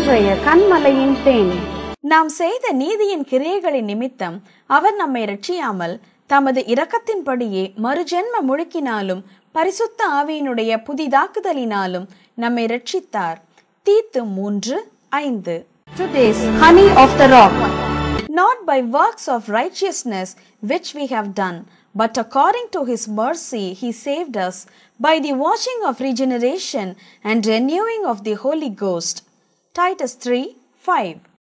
இன்றைய கண்மலையின் தேன் நாம் செய்த நீதியின் கிரியைகளின் நிமித்தம் அவர் நம்மை ரட்சியாமல் தமது இரக்கத்தின்படியே மறுஜென்ம முழுக்கினாலும் பரிசுத்த ஆவியினுடைய புதிதாக்குதலினாலும் நம்மை ரட்சித்தார் தீத்து மூன்று ஐந்து Today's honey of the rock. not by works of righteousness which we have done, but according to his mercy he saved us by the washing of regeneration and renewing of the Holy Ghost. Titus 3 5.